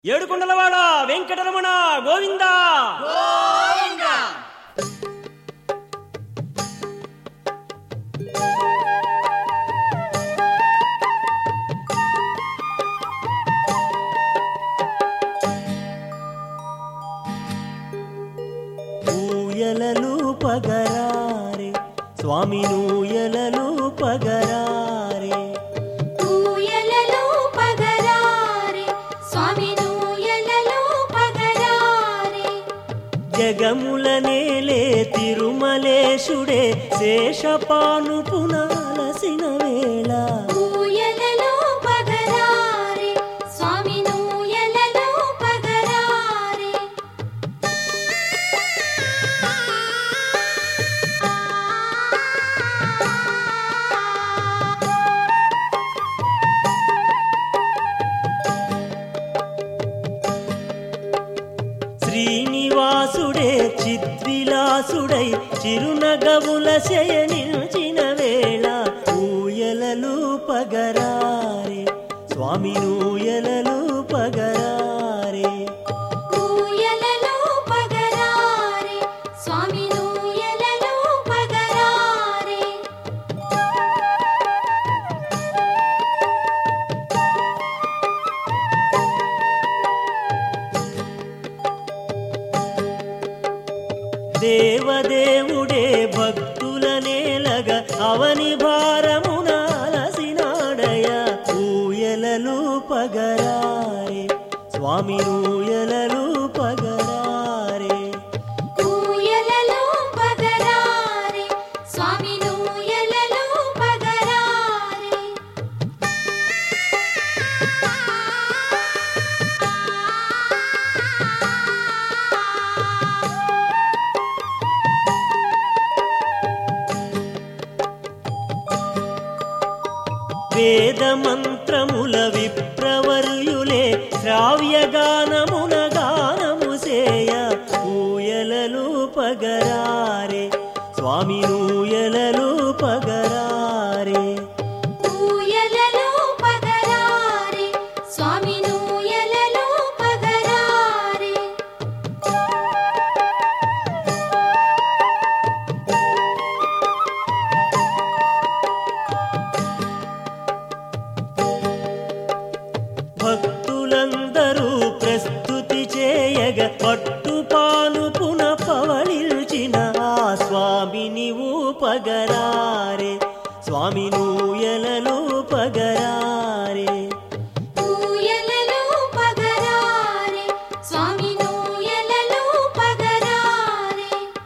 ఏడుకొండలవాడ వెంకటరమణ గోవింద ఊయలలు పగరారే స్వామి నూయలలు పగరారే ఊయలలో పగరారే స్వామి నూయలలో పగరారే జగముల నేలే తిరుమలేశుడే శేషపాను పునాలసిన వేళ ఊయలలో పగరారే స్వామి నూయలలో పగరారే శ్రీనివాసుడే చిద్విలాసుడై చిరునగవుల శయనిల్చిన వేళ ఊయలలు పగరారే స్వామి నూయలలు పగరారే ఊయలలో పగరారే స్వామి నూయలలో పగరారే దేవదేవుడే భక్తుల నేలగ అవని భారమున అలసినాడయ ఊయలలు పగరారే స్వామి ఊయలలు పగరారే ఊయలలో పగరారే స్వామి నూయలలో పగరారే వేద మంత్రముల విప్రవర్యులే శ్రావ్యగానమున గానము సేయ ఊయలలు పగరారే స్వామి ఊయలలు పగరారే ఊయలలో పగరారే స్వామి నూయలలో పగరారే భక్తులందరూ ప్రస్తుతి చేయగ పట్టుపాను పున పవళిల్చిన ఆ స్వామిని పగరారే స్వామి నూయలలు పగరారే ఊయలలో పగరారే స్వామి నూయలలో పగరారే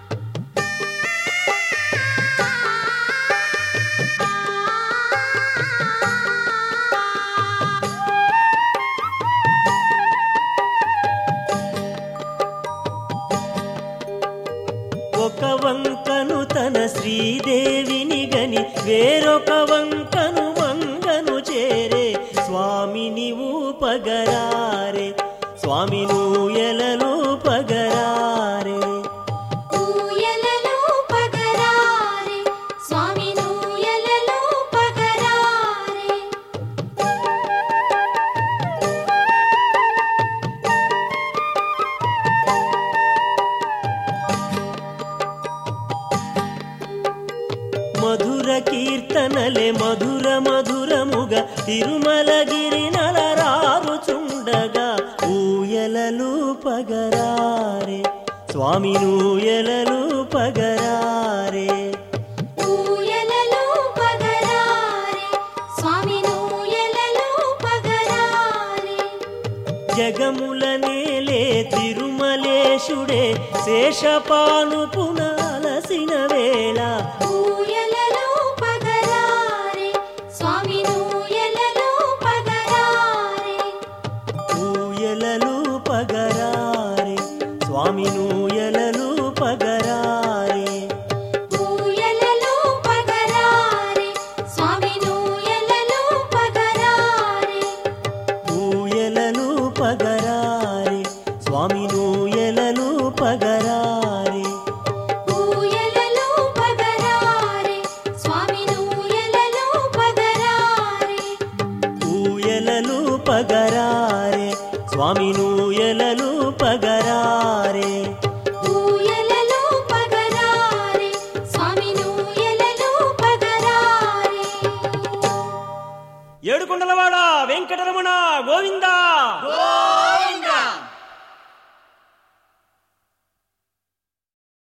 ఒక వంకను తన శ్రీదేవిని గని వేరొక వంకను మంగను చేరే స్వామి నీవు పగరారే స్వామి నూయలలు పగరారే ఊయలలో పగరారే స్వామి నూయలలో పగరారే మధుర కీర్తనలే మధుర మధురముగ తిరుమలగిరి నలరారుచుండగా ఊయలలు పగరారే స్వామి నూయలలు పగరారే ఊయలలో పగరారే స్వామి నూయలలో పగరారే జగముల నేలే తిరుమలేశుడే శేషపాను పునాలసిన వేళ ఊయలలో పగరారే స్వామి నూయలలో పగరారే ఊయలలు పగరారే స్వామి నూయలలు పగరారే ఊయలలో పగరారే స్వామి నూయలలో పగరారే ఊయలలు పగరారే స్వామి నూయలలు పగరారే ఊయలలో పగరారే స్వామి నూయలలో పగరారే ఊయలలు పగరారే స్వామి నూ ఊయలలు పగరారే ఊయలలో పగరారే స్వామి నూయలలో పగరారే ఏడుకొండలవాడ వెంకటరమణ గోవిందా